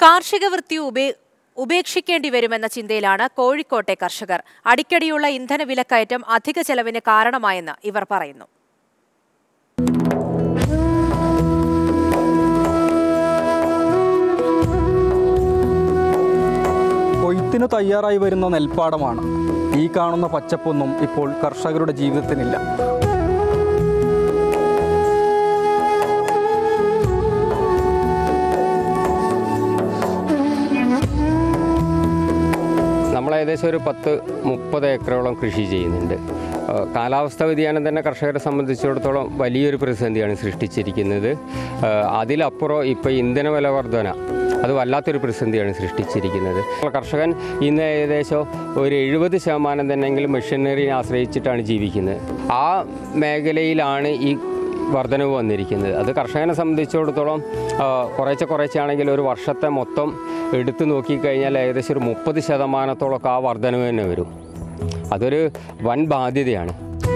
കാർഷിക വൃത്തി ഉപേ ഉപേക്ഷിക്കേണ്ടി വരുമെന്ന ചിന്തയിലാണ് കോഴിക്കോട്ടെ കർഷകർ അടിക്കടിയുള്ള ഇന്ധന വിലക്കയറ്റം അധിക ചെലവിന് കാരണമായെന്ന് ഇവർ പറയുന്നു കൊയ്ത്തിനു തയ്യാറായി വരുന്ന നെൽപ്പാടമാണ് ഈ കാണുന്ന പച്ചപ്പൊന്നും ഇപ്പോൾ കർഷകരുടെ ജീവിതത്തിനില്ല നമ്മൾ ഏകദേശം ഒരു പത്ത് മുപ്പത് ഏക്കറോളം കൃഷി ചെയ്യുന്നുണ്ട് ആ, കാലാവസ്ഥാ വ്യതിയാനം തന്നെ കർഷകരെ സംബന്ധിച്ചിടത്തോളം വലിയൊരു പ്രതിസന്ധിയാണ് സൃഷ്ടിച്ചിരിക്കുന്നത് ആ, അതിലപ്പുറം ഇപ്പോൾ ഇന്ധന വില വർധന അത് വല്ലാത്തൊരു പ്രതിസന്ധിയാണ് സൃഷ്ടിച്ചിരിക്കുന്നത് കർഷകൻ ഇന്ന് ഏകദേശം ഒരു എഴുപത് ശതമാനം തന്നെങ്കിലും മെഷീനറിയെ ആശ്രയിച്ചിട്ടാണ് ജീവിക്കുന്നത് ആ മേഖലയിലാണ് ഈ വർധനവ് വന്നിരിക്കുന്നത് അത് കർഷകനെ സംബന്ധിച്ചിടത്തോളം ആ, കുറേശ്ശെ കുറേശ്ശെ ആണെങ്കിൽ ഒരു വർഷത്തെ മൊത്തം എടുത്തു നോക്കിക്കഴിഞ്ഞാൽ ഏകദേശം ഒരു മുപ്പത് ശതമാനത്തോളമൊക്കെ ആ വർധനവ് തന്നെ വരും അതൊരു വൻ ബാധ്യതയാണ്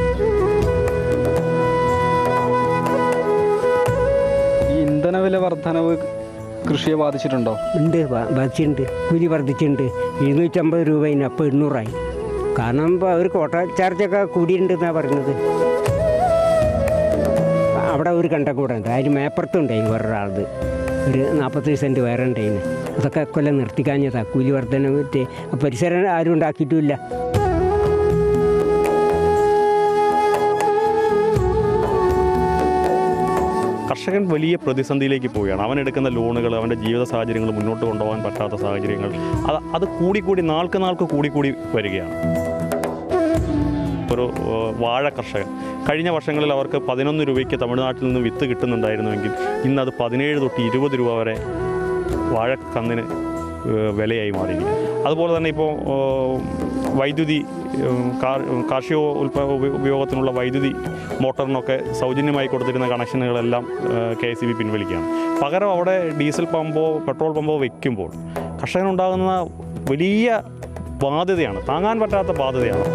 ഈ ഇന്ധനവില വർധനവ് കൃഷിയെ ബാധിച്ചിട്ടുണ്ടോ ഉണ്ട് വ- ബാധിച്ചിട്ടുണ്ട് കൂലി വർദ്ധിച്ചിട്ടുണ്ട് ഇരുന്നൂറ്റമ്പത് രൂപ ഇനി അപ്പോൾ എണ്ണൂറായി കാരണം ഇപ്പോൾ അവർ കോട്ട ചാർജൊക്കെ കൂടിയിട്ടുണ്ടെന്നാണ് പറയുന്നത് അവിടെ ഒരു കണ്ടക്കൂടെ ഉണ്ട് അതിന് മേപ്പുറത്തുണ്ടായി വേറൊരാളത് ഒരു നാൽപ്പത്തഞ്ച് സെൻറ്റ് വേറെ ഉണ്ടായിന് അതൊക്കെ കൊല്ലം നിർത്തിക്കാഞ്ഞതാ കൂലി വർധന പറ്റി പരിസരം ആരും ഉണ്ടാക്കിയിട്ടുമില്ല കർഷകൻ വലിയ പ്രതിസന്ധിയിലേക്ക് പോവുകയാണ് അവൻ എടുക്കുന്ന ലോണുകൾ അവൻ്റെ ജീവിത സാഹചര്യങ്ങൾ മുന്നോട്ട് കൊണ്ടുപോകാൻ പറ്റാത്ത സാഹചര്യങ്ങൾ അത് അത് കൂടിക്കൂടി നാൾക്ക് നാൾക്ക് കൂടിക്കൂടി വരികയാണ് ഒരു ഏഹ്, വാഴ കർഷകൻ കഴിഞ്ഞ വർഷങ്ങളിൽ അവർക്ക് പതിനൊന്ന് രൂപയ്ക്ക് തമിഴ്നാട്ടിൽ നിന്ന് വിത്ത് കിട്ടുന്നുണ്ടായിരുന്നുവെങ്കിൽ ഇന്ന് അത് പതിനേഴ് തൊട്ട് ഇരുപത് രൂപ വരെ വാഴക്കന്നിന് ഏഹ്, വിലയായി മാറിയിരിക്കുന്നു അതുപോലെ തന്നെ ഇപ്പോൾ ഏഹ്, വൈദ്യുതി ഏഹ്, കാർ- കാർഷിക ഉൽപ്പ ഉപ- ഉപയോഗത്തിനുള്ള വൈദ്യുതി മോട്ടറിനൊക്കെ സൗജന്യമായി കൊടുത്തിരുന്ന കണക്ഷനുകളെല്ലാം കെ എസ് സി ബി പിൻവലിക്കുകയാണ് പകരം അവിടെ ഡീസൽ പമ്പോ പെട്രോൾ പമ്പോ വയ്ക്കുമ്പോൾ കർഷകനുണ്ടാകുന്ന വലിയ ബാധ്യതയാണ് താങ്ങാൻ പറ്റാത്ത ബാധ്യതയാണ്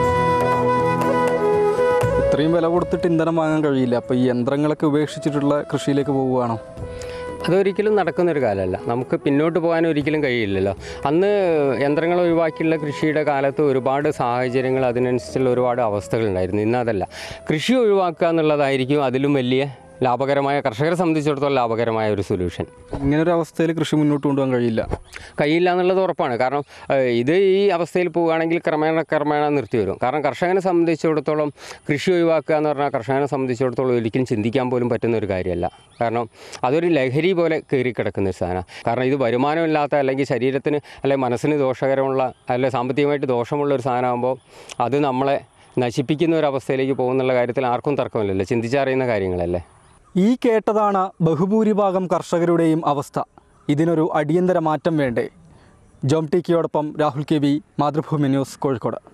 ഇത്രയും വില കൊടുത്തിട്ട് ഇന്ധനം വാങ്ങാൻ കഴിയില്ല അപ്പോൾ ഈ യന്ത്രങ്ങളൊക്കെ ഉപേക്ഷിച്ചിട്ടുള്ള കൃഷിയിലേക്ക് പോവുകയാണോ അതൊരിക്കലും നടക്കുന്നൊരു കാലമല്ല നമുക്ക് പിന്നോട്ട് പോകാൻ ഒരിക്കലും കഴിയില്ലല്ലോ അന്ന് യന്ത്രങ്ങൾ ഒഴിവാക്കിയുള്ള കൃഷിയുടെ കാലത്ത് ഒരുപാട് സാഹചര്യങ്ങൾ അതിനനുസരിച്ചുള്ള ഒരുപാട് അവസ്ഥകളുണ്ടായിരുന്നു ഇന്ന് അതല്ല കൃഷി ഒഴിവാക്കുക എന്നുള്ളതായിരിക്കും അതിലും വലിയ ലാഭകരമായ കർഷകരെ സംബന്ധിച്ചിടത്തോളം ലാഭകരമായ ഒരു സൊല്യൂഷൻ ഇങ്ങനൊരു അവസ്ഥയിൽ കൃഷി മുന്നോട്ട് കൊണ്ടുപോകാൻ കഴിയില്ല കഴിയില്ല എന്നുള്ളത് ഉറപ്പാണ് കാരണം ഏഹ്, ഇത് ഈ അവസ്ഥയിൽ പോവുകയാണെങ്കിൽ ക്രമേണ ക്രമേണ നിർത്തി വരും കാരണം കർഷകനെ സംബന്ധിച്ചിടത്തോളം കൃഷി ഒഴിവാക്കുക എന്ന് പറഞ്ഞാൽ കർഷകനെ സംബന്ധിച്ചിടത്തോളം ഒരിക്കലും ചിന്തിക്കാൻ പോലും പറ്റുന്ന ഒരു കാര്യമല്ല കാരണം അതൊരു ലഹരി പോലെ കയറി കിടക്കുന്ന ഒരു സാധനം കാരണം ഇത് വരുമാനമില്ലാത്ത അല്ലെങ്കിൽ ശരീരത്തിന് അല്ലെങ്കിൽ മനസ്സിന് ദോഷകരമുള്ള അല്ലെങ്കിൽ സാമ്പത്തികമായിട്ട് ദോഷമുള്ള ഒരു സാധനമാകുമ്പോൾ അത് നമ്മളെ നശിപ്പിക്കുന്ന ഒരു അവസ്ഥയിലേക്ക് പോകുന്നുള്ള കാര്യത്തിൽ ആർക്കും തർക്കമില്ലല്ലോ ചിന്തിച്ചറിയുന്ന കാര്യങ്ങളല്ലേ ഈ കേട്ടതാണ് ബഹുഭൂരിഭാഗം കർഷകരുടെയും അവസ്ഥ ഇതിനൊരു അടിയന്തര മാറ്റം വേണ്ടേ ജോം ടി കെയോടൊപ്പം Rahul K V Mathrubhumi news Kozhikode